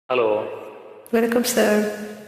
Hello வணக்கம் sir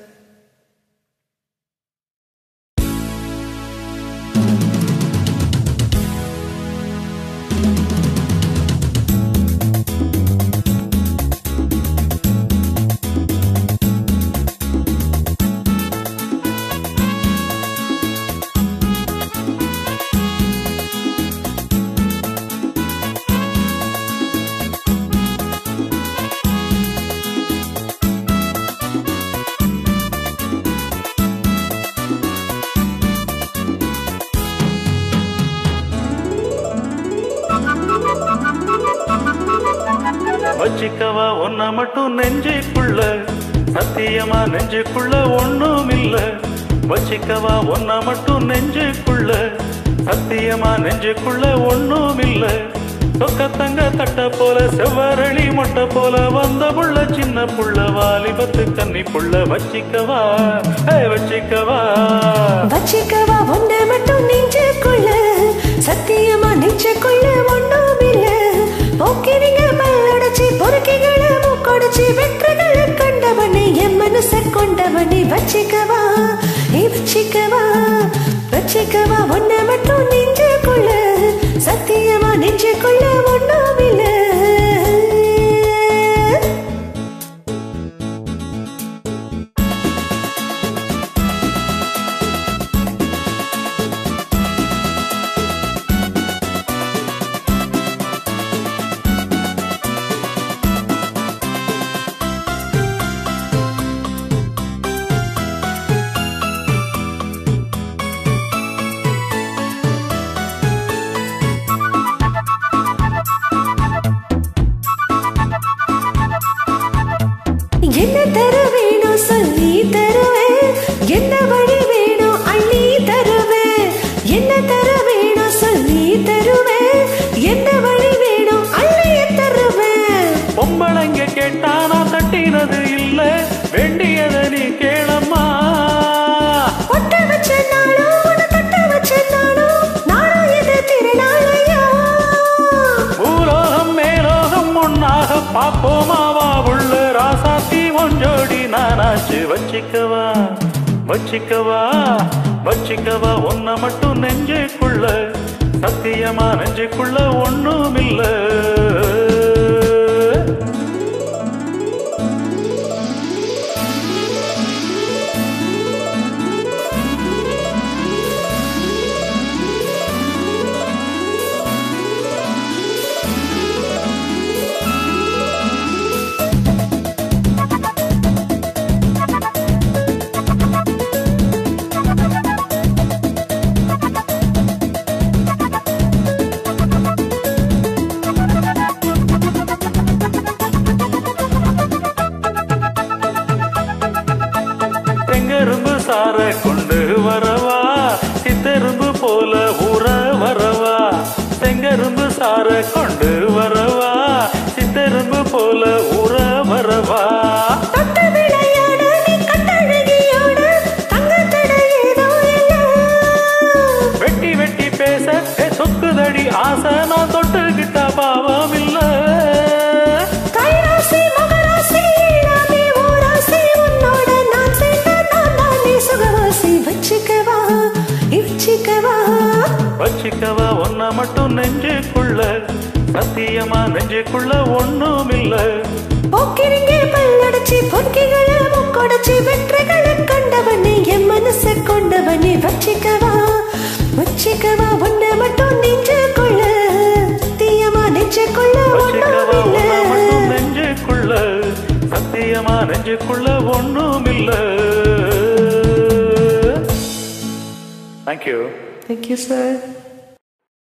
வச்சிக்கவா ஒன்ன மட்டும் நெஞ்சுக்குள்ள சத்தியமா நெஞ்சுக்குள்ள ஒண்ணும் இல்ல வச்சிக்கவா ஒன்ன மட்டும் நெஞ்சுக்குள்ள சத்தியமா நெஞ்சுக்குள்ள ஒண்ணும் இல்ல சொக்கத்தங்க தட்ட போல செவ்வரளி மொட்டை போல வந்த புள்ள சின்ன புள்ள வாலிபத்து கன்னி புள்ள வச்சிக்கவா ஏய், வச்சிக்கவா வச்சிக்கவா ஒன்ன மட்டும் நெஞ்சுக்குள்ள சத்தியமா நெஞ்சுக்குள்ள ஒண்ணும் இல்ல போக்கிரிங்க பல்லடைச்சு பொறுக்கிகளை மூக்கொடைச்சு வெற்றிகளை கண்டவனே என் மனச கொண்டவனே வச்சிக்கவா நீ வச்சிக்கவா வச்சிக்கவா ஒன்ன மட்டும் நெஞ்சுக்குள்ள சத்தியமா நெஞ்சுக்குள்ள ஒண்ணும் இல்ல என்ன தர வேணும் சொல்லி தருவேன் என்ன வழி வேணும் அள்ளி தருவேன் என்ன தர வேணும் சொல்லி தருவேன் என்ன வழி வேணும் அள்ளி தருவேன் பொம்பளைங்க கேட்டா நான் தட்டினது இல்ல வேண்டியத நீ கேளம்மா பொட்ட வச்ச நாளும் உன தட்ட வச்ச நாளும் நானும் இது திருநாளையா பூலோகம் மேலோகம் ஒன்னாக பாப்போமாவா உள்ள ராசாத்தி ஒன்றோடி நானாச்சு வச்சிக்கவா வச்சிக்கவா வச்சிக்கவா ஒன்ன மட்டும் நெஞ்சுக்குள்ள சத்தியமா நெஞ்சுக்குள்ள ஒண்ணும் இல்ல செங்கரும்பு சார கொண்டு வரவா சித்தரும்பு போல ஊற வரவா செங்கரும்பு சார கொண்டு வரவா சித்தரும்பு போல ஊற வரவா தொட்ட விளையாட நீ கட்டழகியோட தங்கத்தட ஏதோ இல்ல வெட்டி வெட்டி பேச ஏ சொக்குதடி ஆசை நான் தொட்டுக்கிட்ட பாவம் இல்ல கைராசி மகராசி இளமே ஓராசி உன்னோட நான் சேர்ந்த நான் தானே சுகவாசி வச்சுக்கவா இவச்சிக்கவா வச்சிக்கவா ஒன்ன மட்டும் நெஞ்சுக்குள்ள சத்தியமா நெஞ்சுக்குள்ள ஒண்ணும் இல்ல போக்கிரிங்க பல்லடைச்சி பொற்கிகளை முக்கொடைச்சி வெற்றிகளை கண்டவனே என் மனச கொண்டவனே வச்சிக்கவா வச்சிக்கவா ஒன்ன மட்டும் நெஞ்சுக்குள்ள தீயமா நெஞ்சுக்குள்ள வச்சிக்கவா ஒண்ணும் ஒன்ன மட்டும் இல்ல நெஞ்சுக்குள்ள சத்தியமா நெஞ்சுக்குள்ள ஒண்ணும் இல்ல தேங்க்யூ Thank you, sir.